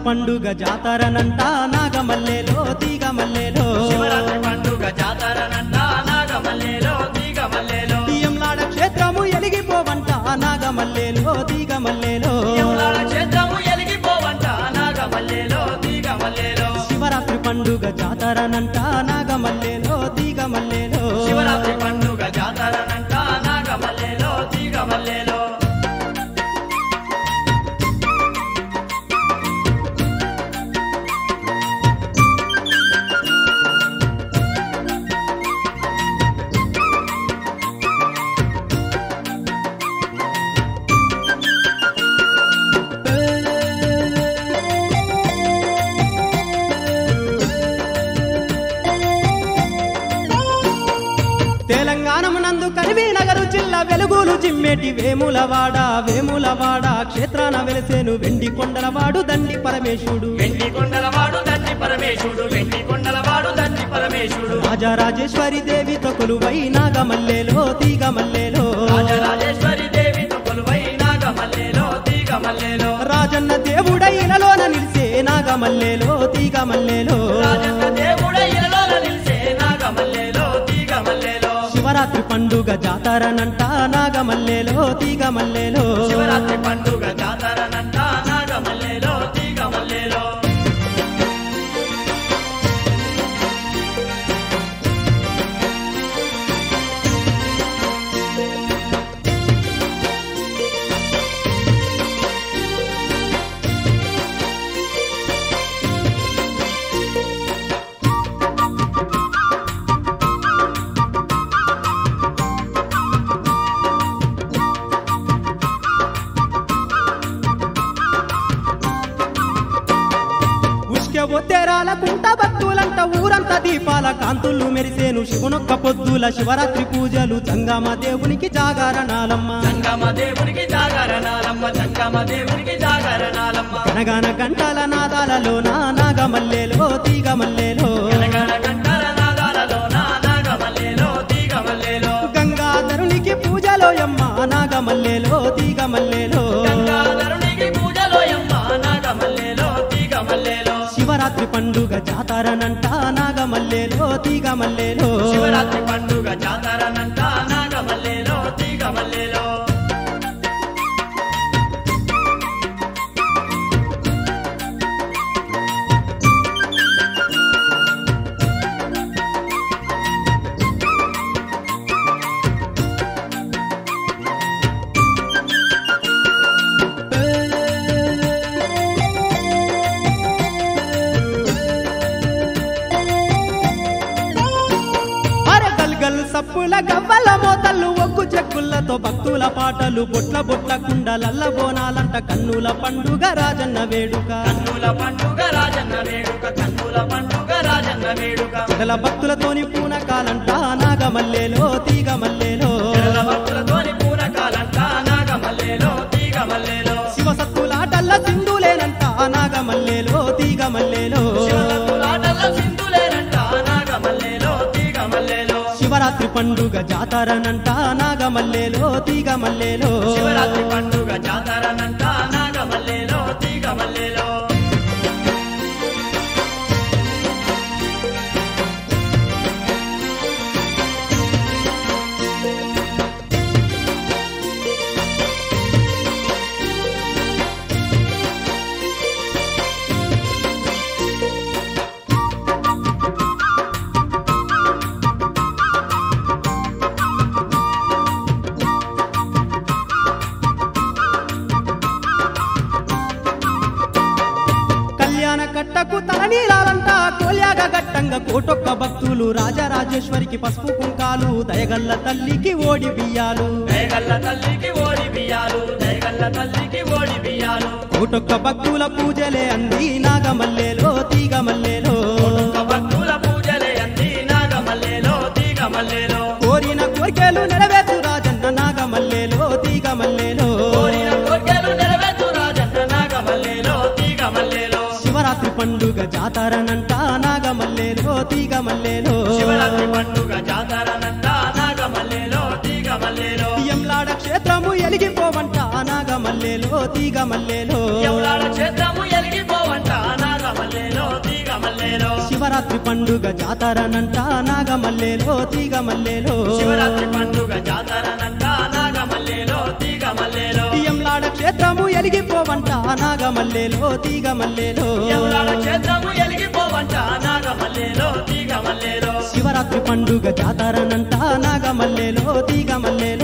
పండుగ జాతరనంట నాగమల్లెలో తీగమల్లెలో శివరాత్రి పండుగ జాతరనంట నాగమల్లేలో తీగమల్లేలో తీయంలాడ క్షేత్రము ఎలిగిపోవంట నాగమల్లెలో తీగమల్లెలో యములాడ క్షేత్రము ఎలిగిపోవంట నాగమల్లేలో తీగమల్లేలో శివరాత్రి పండుగ జాతరనంట నాగమల్లెలో తీగమల్లెలో శివరాత్రి పండుగ జాతరనంట నాగమల్లేలో తీగమల్లేలో తెలంగాణమునందు కరివీనగరు జిల్లా వెలుగులు జిమ్మేటి వేములవాడ వేములవాడ క్షేత్రాన వెలిసేను వెండి కొండలవాడు దండి పరమేశుడు వెండి కొండలవాడు దండి పరమేశుడు వెండి కొండలవాడు దండి పరమేశుడు రాజరాజేశ్వరి దేవితో కొలువై నాగమల్లెలో తీగమల్లెలో రాజరాజేశ్వరి దేవితో కొలువై నాగమల్లేలో తీగమల్లేలో రాజన్న దేవుడై ఇలలోన నిలిసే నాగమల్లెలో తీగమల్లెలో రాజన్న దేవుడ ఇలలోన నిలిసే నాగమల్లేలో తీగమల్లేలో శివరాత్రి పండుగ జాతరనంట నాగమల్లెలో తీగమల్లెలో శివరాత్రి పండుగ జాతరనంట నాగమల్లేలో తీగమల్లేలో ఉష్కె ఒత్తేరాల కుంట భక్తులంట ఊరంతా దీపాల కాంతులు మెరిసేను శివునొక్క పొద్దుల శివరాత్రి పూజలు జంగమ దేవునికి జాగరణాలమ్మ జంగమ దేవునికి జాగరణాలమ్మ జంగమ దేవునికి జాగరణాలమ్మ గనగన గంటల నాదాలలో నా నాగమల్లెలో తీగమల్లెలో గణగణ గంటల నాదాలలో నా నాగమల్లేలో తీగమల్లేలో గంగాధరునికి పూజలో యమ్మ నాగమల్లెలో తీగమల్లెలో గంగాధరునికి పూజలో యమ్మ నాగమల్లేలో తీగమల్లేలో శివరాత్రి పండుగ జాతరనంట నాగమల్లెలో తీగమల్లెలో శివరాత్రి పండుగ జాతరనంట నాగమల్లేలో తీగమల్లేలో అరే గల్గల్ సప్పుల గవ్వల మోతల్లు ఒగ్గు చెక్కులతో భక్తుల పాటలు బొట్ల బొట్ల కుండలల్ల బోనాలంట కన్నుల పండుగ రాజన్న వేడుక కన్నుల పండుగ రాజన్న వేడుక కన్నుల పండుగ రాజన్న వేడుక చెడల భక్తులతోని పూనకాలంట నాగమల్లెలో తీగమల్లెలో చెరల భక్తులతోని పూనకాలంట నాగమల్లేలో తీగమల్లేలో శివసత్తులాటల్ల సింధులేనంట నాగమల్లెలో తీగమల్లెలో శివసత్తులాటల్ల సింధులేనంట నాగమల్లేలో తీగమల్లేలో శివరాత్రి పండుగ జాతరనంట నాగమల్లెలో తీగమల్లెలో శివరాత్రి పండుగ జాతరనంట నాగమల్లేలో తీగమల్లేలో కళ్యాణ కట్టకు తలనీలాలంట కోల్యాగ గట్టంగా కోటొక్క భక్తులు రాజరాజేశ్వరికి పసుపు కుంకాలు దయగల్ల తల్లికి ఓడి బియ్యాలు దయగల్ల తల్లికి ఓడి బియ్యాలు దయగల్ల తల్లికి ఓడి బియ్యాలు కోటొక్క భక్తుల పూజలే అంది నాగమల్లెలో తీగమల్లెలో ఒక్క భక్తుల పూజలే అంది నాగమల్లేలో తీగమల్లేలో కోరిన కోరికలు నెరవేర్చు రాజన్న నాగమల్లెలో తీగమల్లెలో కోరిన కోర్కెలు నెరవేర్చు రాజన్న నాగమల్లేలో తీగమల్లేలో శివరాత్రి పండుగ జాతరనంట నాగమల్లెలో తీగమల్లెలో శివరాత్రి పండుగ జాతరనంట నాగమల్లేలో తీగమల్లేలో ఎంలాడ క్షేత్రము ఎలిగిపోవంట నాగమల్లెలో తీగమల్లెలో ఎవలాడ క్షేత్రము ఎలిగిపోవంట మల్లేలో శివరాత్రి పండుగ జాతరనంట నాగమల్లేలో తీగ మల్లేలో శివరాత్రి పండుగ జాతరనంట నాగమల్లేలో తీగ మల్లేలో ఎంలాడ క్షేత్రము ఎలిగిపోవంట నాగమల్లేలో తీగ మల్లేలో ఎవరాడ క్షేత్రము ఎలిగిపోవంట నాగమల్లేలో తీగ మల్లేలో శివరాత్రి పండుగ జాతరనంట నాగమల్లేలో తీగ మల్లేలో